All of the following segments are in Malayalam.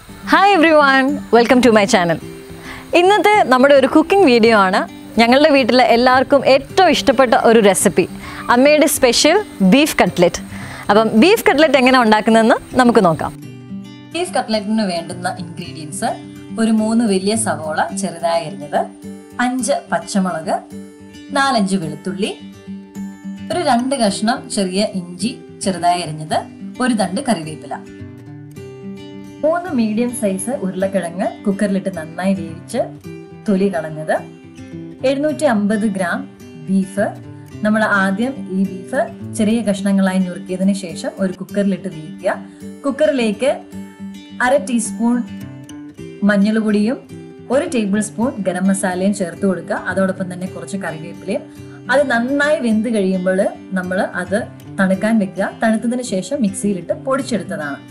hi everyone welcome to my channel ഇന്നത്തെ നമ്മുടെ ഒരു കുക്കിംഗ് വീഡിയോ ആണ് ഞങ്ങളുടെ വീട്ടിലെ എല്ലാവർക്കും ഏറ്റവും ഇഷ്ടപ്പെട്ട ഒരു റെസിപ്പി അമ്മയുടെ സ്പെഷ്യൽ ബീഫ് കട്ട്ലറ്റ് അപ്പം ബീഫ് കട്ട്ലറ്റ് എങ്ങനെ ഉണ്ടാക്കുന്നതെന്ന് നമുക്ക് നോക്കാം ബീഫ് കട്ട്ലറ്റിന് വേണ്ടുന്ന ഇൻഗ്രീഡിയൻസ് ഒരു മൂന്ന് വലിയ സവോള ചെറുതായി അരിഞ്ഞത് അഞ്ച് പച്ചമുളക് നാലഞ്ച് വെളുത്തുള്ളി ഒരു രണ്ട് കഷ്ണം ചെറിയ ഇഞ്ചി ചെറുതായി അരിഞ്ഞത് ഒരു തണ്ട് കറിവേപ്പില മൂന്ന് മീഡിയം സൈസ് ഉരുളക്കിഴങ്ങ് കുക്കറിലിട്ട് നന്നായി വേവിച്ച് തൊലി കളഞ്ഞത് എഴുന്നൂറ്റി അമ്പത് ഗ്രാം ബീഫ് നമ്മൾ ആദ്യം ഈ ബീഫ് ചെറിയ കഷ്ണങ്ങളായി ഞുറുക്കിയതിന് ശേഷം ഒരു കുക്കറിലിട്ട് വേവിക്കുക കുക്കറിലേക്ക് അര ടീസ്പൂൺ മഞ്ഞൾപ്പൊടിയും ഒരു ടേബിൾ സ്പൂൺ ഗരം മസാലയും ചേർത്ത് കൊടുക്കുക അതോടൊപ്പം തന്നെ കുറച്ച് കറിവേപ്പിലയും അത് നന്നായി വെന്ത് കഴിയുമ്പോൾ നമ്മൾ അത് തണുക്കാൻ വെക്കുക തണുത്തതിന് ശേഷം മിക്സിയിലിട്ട് പൊടിച്ചെടുത്തതാണ്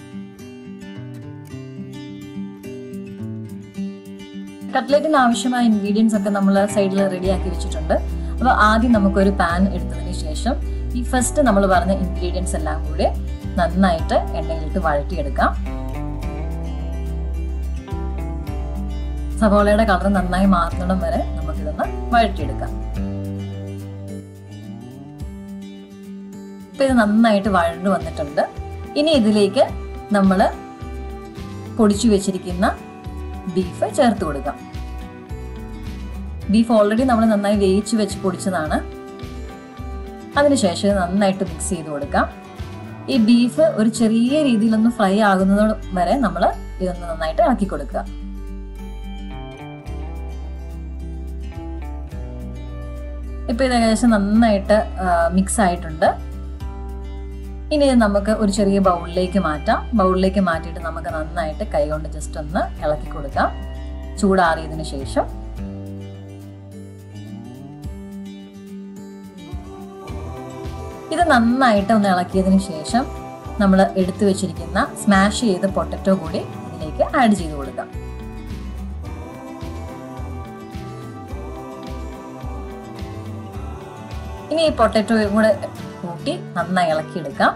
കട്ട്ലറ്റിന് ആവശ്യമായ ഇൻഗ്രീഡിയൻസ് ഒക്കെ നമ്മൾ സൈഡിൽ റെഡിയാക്കി വെച്ചിട്ടുണ്ട് അപ്പോൾ ആദ്യം നമുക്കൊരു പാൻ എടുത്തതിന് ശേഷം ഈ ഫസ്റ്റ് നമ്മൾ പറഞ്ഞ ഇൻഗ്രീഡിയൻസ് എല്ലാം കൂടി നന്നായിട്ട് എണ്ണയിലിട്ട് വഴറ്റിയെടുക്കാം സവോളയുടെ കളർ നന്നായി മാറുന്നിടം വരെ നമുക്കിതൊന്ന് വഴറ്റിയെടുക്കാം ഇപ്പൊ ഇത് നന്നായിട്ട് വഴണ്ടു വന്നിട്ടുണ്ട് ഇനി ഇതിലേക്ക് നമ്മൾ പൊടിച്ചു വെച്ചിരിക്കുന്ന ബീഫ് ചേർത്ത് കൊടുക്കാം ബീഫ് ഓൾറെഡി നമ്മൾ നന്നായി വേവിച്ച് വെച്ച് പൊടിച്ചതാണ് അതിനുശേഷം ഇത് നന്നായിട്ട് മിക്സ് ചെയ്ത് കൊടുക്കാം ഈ ബീഫ് ഒരു ചെറിയ രീതിയിലൊന്ന് ഫ്രൈ ആകുന്നത് വരെ നമ്മൾ ഇതൊന്ന് നന്നായിട്ട് ഇളക്കി കൊടുക്കുക ഇപ്പൊ ഇത് ഏകദേശം നന്നായിട്ട് മിക്സ് ആയിട്ടുണ്ട് ഇനി ഇത് നമുക്ക് ഒരു ചെറിയ ബൗളിലേക്ക് മാറ്റാം ബൗളിലേക്ക് മാറ്റിയിട്ട് നമുക്ക് നന്നായിട്ട് കൈകൊണ്ട് ജസ്റ്റ് ഒന്ന് ഇളക്കി കൊടുക്കാം ചൂടാറിയതിനു ശേഷം ഇത് നന്നായിട്ട് ഒന്ന് ഇളക്കിയതിന് ശേഷം നമ്മൾ എടുത്തു വെച്ചിരിക്കുന്ന സ്മാഷ് ചെയ്ത പൊട്ടറ്റോ കൂടി ഇതിലേക്ക് ആഡ് ചെയ്ത് കൊടുക്കാം ഇനി ഈ പൊട്ടറ്റോയും കൂടെ കൂട്ടി നന്നായി ഇളക്കിയെടുക്കാം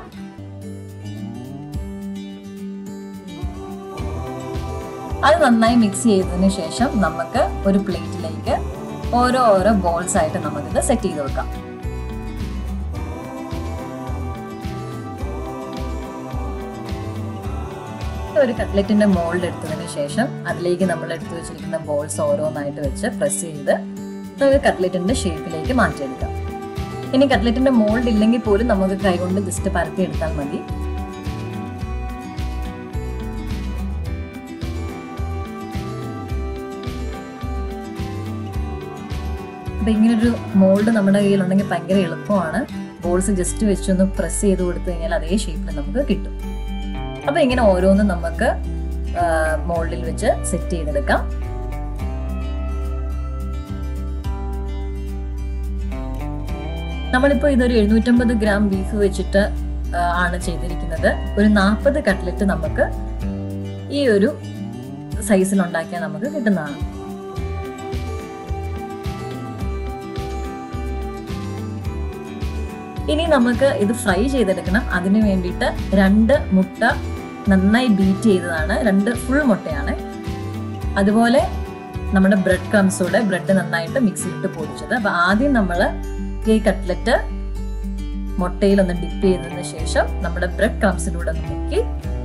അത് നന്നായി മിക്സ് ചെയ്തതിന് ശേഷം നമുക്ക് ഒരു പ്ലേറ്റിലേക്ക് ഓരോ ഓരോ ബോൾസ് ആയിട്ട് നമുക്കിത് സെറ്റ് ചെയ്ത് വെക്കാം ഒരു കട്ട്ലറ്റിന്റെ മോൾഡ് എടുത്തതിന് ശേഷം അതിലേക്ക് നമ്മൾ എടുത്തു വെച്ചിരിക്കുന്ന ബോൾസ് ഓരോന്നായിട്ട് വെച്ച് പ്രസ് ചെയ്ത് നമുക്ക് കട്ട്ലറ്റിന്റെ ഷേപ്പിലേക്ക് മാറ്റിയെടുക്കാം ഇനി കട്ട്ലറ്റിന്റെ മോൾഡ് ഇല്ലെങ്കിൽ പോലും നമുക്ക് കൈകൊണ്ട് ജസ്റ്റ് പരത്തി എടുത്താൽ മതി അപ്പൊ ഇങ്ങനൊരു മോൾഡ് നമ്മുടെ കയ്യിലുണ്ടെങ്കിൽ ഭയങ്കര എളുപ്പമാണ് ബോൾസ് ജസ്റ്റ് വെച്ചൊന്ന് പ്രസ് ചെയ്ത് കൊടുത്തു കഴിഞ്ഞാൽ അതേ ഷേപ്പിൽ നമുക്ക് കിട്ടും അപ്പൊ ഇങ്ങനെ ഓരോന്നും നമുക്ക് മോൾഡിൽ വെച്ച് സെറ്റ് ചെയ്തെടുക്കാം നമ്മളിപ്പോൾ ഇതൊരു എഴുന്നൂറ്റമ്പത് ഗ്രാം ബീഫ് വെച്ചിട്ട് ആണ് ചെയ്തിരിക്കുന്നത് ഒരു നാൽപ്പത് കട്ട്ലറ്റ് നമുക്ക് ഈ ഒരു സൈസിൽ ഉണ്ടാക്കിയാൽ നമുക്ക് കിട്ടുന്നതാണ് ഇനി നമുക്ക് ഇത് ഫ്രൈ ചെയ്തെടുക്കണം അതിനു വേണ്ടിയിട്ട് രണ്ട് മുട്ട നന്നായി ബീറ്റ് ചെയ്തതാണ് രണ്ട് ഫുൾ മുട്ടയാണ് അതുപോലെ നമ്മുടെ ബ്രെഡ് ക്രംസോടെ ബ്രെഡ് നന്നായിട്ട് മിക്സിയിലിട്ട് പൊടിച്ചത് അപ്പൊ ആദ്യം നമ്മൾ ഈ കട്ട്ലറ്റ് മുട്ടയിൽ ഒന്ന് ഡിപ്പ് ചെയ്തതിന് ശേഷം നമ്മുടെ ബ്രെഡ് ക്രംസിലൂടെ ഒന്ന് മുക്കി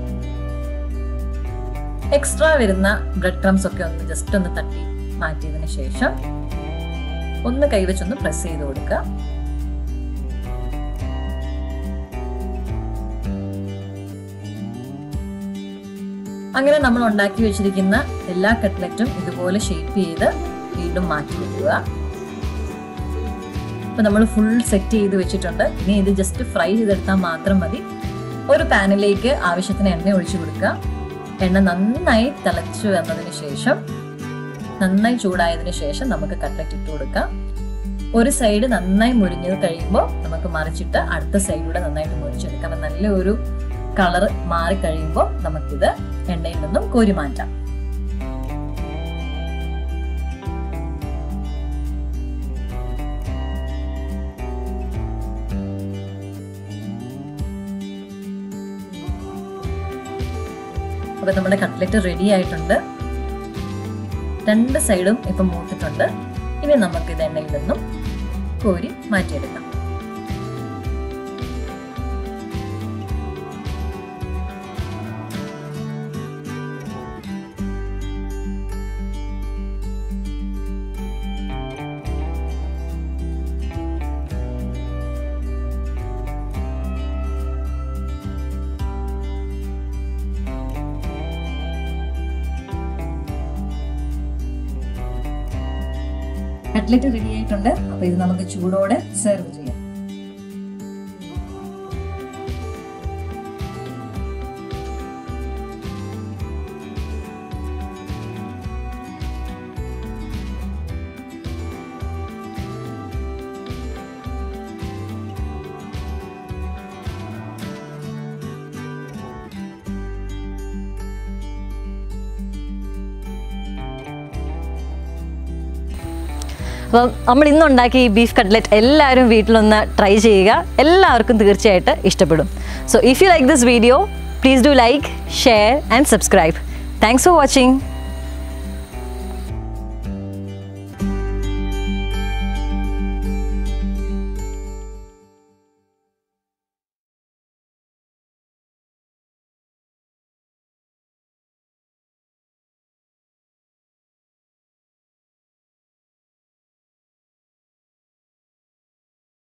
എക്സ്ട്രാ വരുന്ന ബ്രെഡ് ക്രംസ് ഒക്കെ ഒന്ന് ജസ്റ്റ് ഒന്ന് തട്ടി മാറ്റിയതിന് ശേഷം ഒന്ന് കൈവച്ചൊന്ന് പ്രസ് ചെയ്ത് കൊടുക്കുക അങ്ങനെ നമ്മൾ ഉണ്ടാക്കി വെച്ചിരിക്കുന്ന എല്ലാ കട്ട്ലറ്റും ഇതുപോലെ ഷേപ്പ് ചെയ്ത് വീണ്ടും മാറ്റി വെക്കുക ഇപ്പൊ നമ്മൾ ഫുൾ സെറ്റ് ചെയ്ത് വെച്ചിട്ടുണ്ട് ഇനി ഇത് ജസ്റ്റ് ഫ്രൈ ചെയ്തെടുത്താൽ മാത്രം മതി ഒരു പാനിലേക്ക് ആവശ്യത്തിന് എണ്ണ ഒഴിച്ചു കൊടുക്കുക എണ്ണ നന്നായി തിളച്ചു വന്നതിന് ശേഷം നന്നായി ചൂടായതിനു ശേഷം നമുക്ക് കട്ട്ലറ്റ് ഇട്ട് കൊടുക്കാം ഒരു സൈഡ് നന്നായി മുരിഞ്ഞത് കഴിയുമ്പോൾ നമുക്ക് മറിച്ചിട്ട് അടുത്ത സൈഡിലൂടെ നന്നായിട്ട് മുരിച്ചെടുക്കാം നല്ലൊരു കളർ മാറി കഴിയുമ്പോൾ നമുക്കിത് എണ്ണയിൽ നിന്നും കോരി മാറ്റാം അപ്പോൾ നമ്മുടെ കട്ട്ലറ്റ് റെഡി ആയിട്ടുണ്ട് രണ്ട് സൈഡും ഇപ്പം മൂത്തിട്ടുണ്ട് ഇനി നമുക്ക് ഇത് എണ്ണയിൽ നിന്നും കോരി മാറ്റിയെടുക്കാം കട്ട്ലറ്റ് റെഡി ആയിട്ടുണ്ട് അപ്പൊ ഇത് നമുക്ക് ചൂടോടെ സെർവ് ചെയ്യാം അപ്പം നമ്മൾ ഇന്ന് ഉണ്ടാക്കിയ ഈ ബീഫ് കട്ട്ലറ്റ് എല്ലാവരും വീട്ടിലൊന്ന് ട്രൈ ചെയ്യുക എല്ലാവർക്കും തീർച്ചയായിട്ടും ഇഷ്ടപ്പെടും so if you like this video please do like share and subscribe thanks for watching